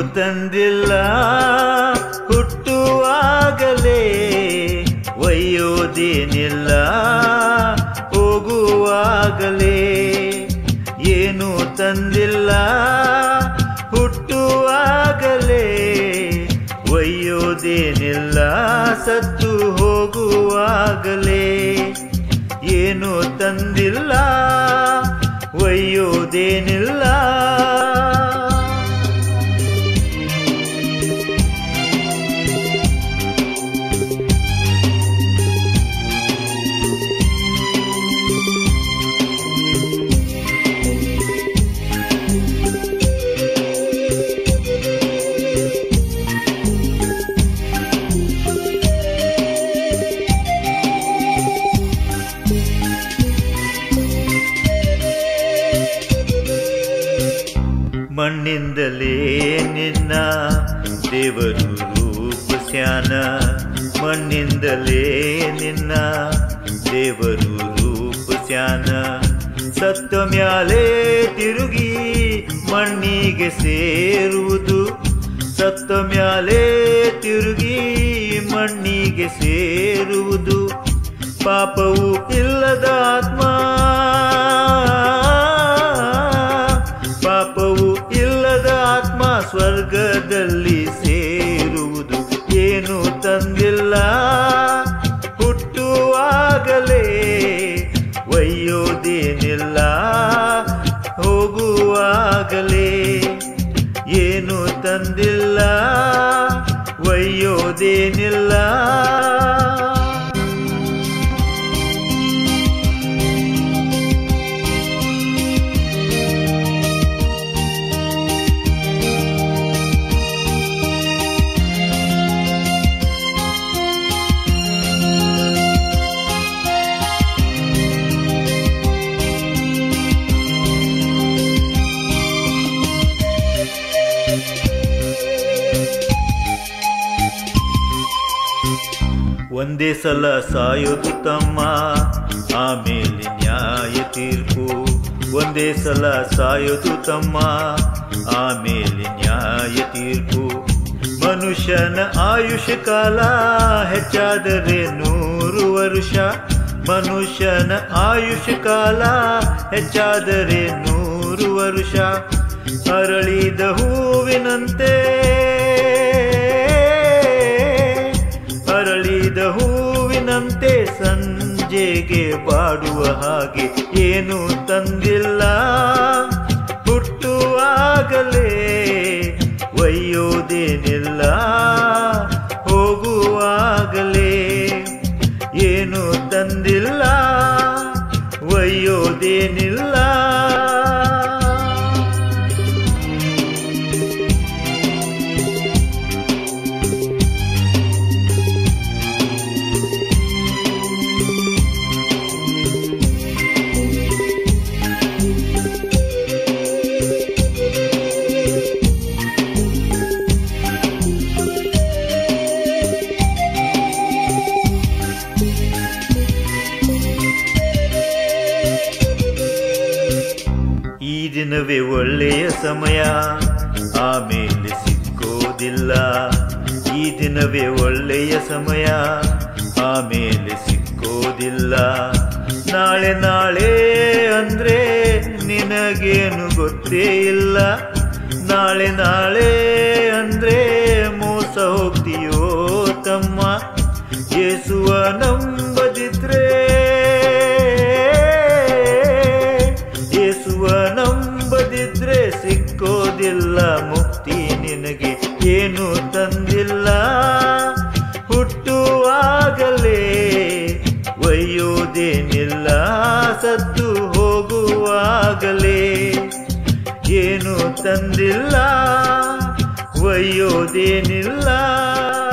ತಂದಿಲ್ಲ ಹುಟ್ಟುವಾಗಲೇ ಒಯ್ಯೋದೇನಿಲ್ಲ ಹೋಗುವಾಗಲೇ ಏನು ತಂದಿಲ್ಲ ಹುಟ್ಟುವಾಗಲೇ ಒಯ್ಯೋದೇನಿಲ್ಲ ಸತ್ತು ಹೋಗುವಾಗಲೇ ಏನು ತಂದಿಲ್ಲ ಒಯ್ಯೋದೇನಿಲ್ಲ ಮಣ್ಣಿಂದಲೇ ನಿನ್ನ ದೇವರು ರೂಪಿಸ್ಯಾನ ಮಣ್ಣಿಂದಲೇ ನಿನ್ನ ದೇವರು ರೂಪಿಸ್ಯಾನ ಸತ್ತ ಮ್ಯಾಲೆ ತಿರುಗಿ ಮಣ್ಣಿಗೆ ಸೇರುವುದು ಸತ್ತ ಮ್ಯಾಲೆ ತಿರುಗಿ ಮಣ್ಣಿಗೆ ಸೇರುವುದು ಪಾಪವು ಇಲ್ಲದ ಆತ್ಮ ಪಾಪವು ಇಲ್ಲದ ಆತ್ಮ ಸ್ವರ್ಗದಲ್ಲಿ ಸೇರುವುದು ಏನು ತಂದಿಲ್ಲ ಹುಟ್ಟುವಾಗಲೇ ಒಯ್ಯೋದೇನಿಲ್ಲ ಹೋಗುವಾಗಲೇ ಏನು ತಂದಿಲ್ಲ ಒಯ್ಯೋದೇನಿಲ್ಲ ಒಂದೇ ಸಲ ಸಾಯೋದು ತಮ್ಮ ಆಮೇಲೆ ನ್ಯಾಯ ತೀರ್ಪು ಒಂದೇ ಸಲ ಸಾಯೋದು ತಮ್ಮ ಆಮೇಲೆ ನ್ಯಾಯ ತೀರ್ಪು ಮನುಷ್ಯನ ಆಯುಷ್ಯ ಕಾಲ ಹೆಚ್ಚಾದರೆ ನೂರು ವರ್ಷ ಮನುಷ್ಯನ ಆಯುಷ್ಯ ಕಾಲ ಹೆಚ್ಚಾದರೆ ನೂರು ವರ್ಷ ಅರಳಿದ ಹೂವಿನಂತೆ ಅರಳಿದ ಹೂವಿನಂತೆ ಸಂಜೆಗೆ ಬಾಡುವ ಹಾಗೆ ಏನು ತಂದಿಲ್ಲ ಹುಟ್ಟುವಾಗಲೇ ಒಯ್ಯೋದೇನಿಲ್ಲ ಹೋಗುವಾಗಲೇ ಏನು ತಂದಿಲ್ಲ ಒಯ್ಯೋದೇನಿಲ್ಲ ಈ ದಿನವೇ ಒಳ್ಳೆಯ ಸಮಯ ಆಮೇಲೆ ಸಿಕ್ಕೋದಿಲ್ಲ ಈ ದಿನವೇ ಒಳ್ಳೆಯ ಸಮಯ ಆಮೇಲೆ ಸಿಕ್ಕೋದಿಲ್ಲ ನಾಳೆ ನಾಳೆ ಅಂದ್ರೆ ನಿನಗೇನು ಗೊತ್ತೇ ಇಲ್ಲ ನಾಳೆ ನಾಳೆ ಅಂದ್ರೆ ಮೋಸ ಹೋಗ್ತೀಯೋ ತಮ್ಮ ಯೇಸುವ ನಂಬದಿದ್ರೆ ಯೇಸುವ ನಂಬದಿದ್ರೆ ಸಿಕ್ಕೋದಿಲ್ಲ ಮುಕ್ತಿ ನಿನಗೆ ಏನು ತಂದಿಲ್ಲ ಹುಟ್ಟುವಾಗಲೇ ಒಯ್ಯೋದೇನಿಲ್ಲ ಸದ್ದು ಹೋಗುವಾಗಲೇ ಏನು ತಂದಿಲ್ಲ ಒಯ್ಯೋದೇನಿಲ್ಲ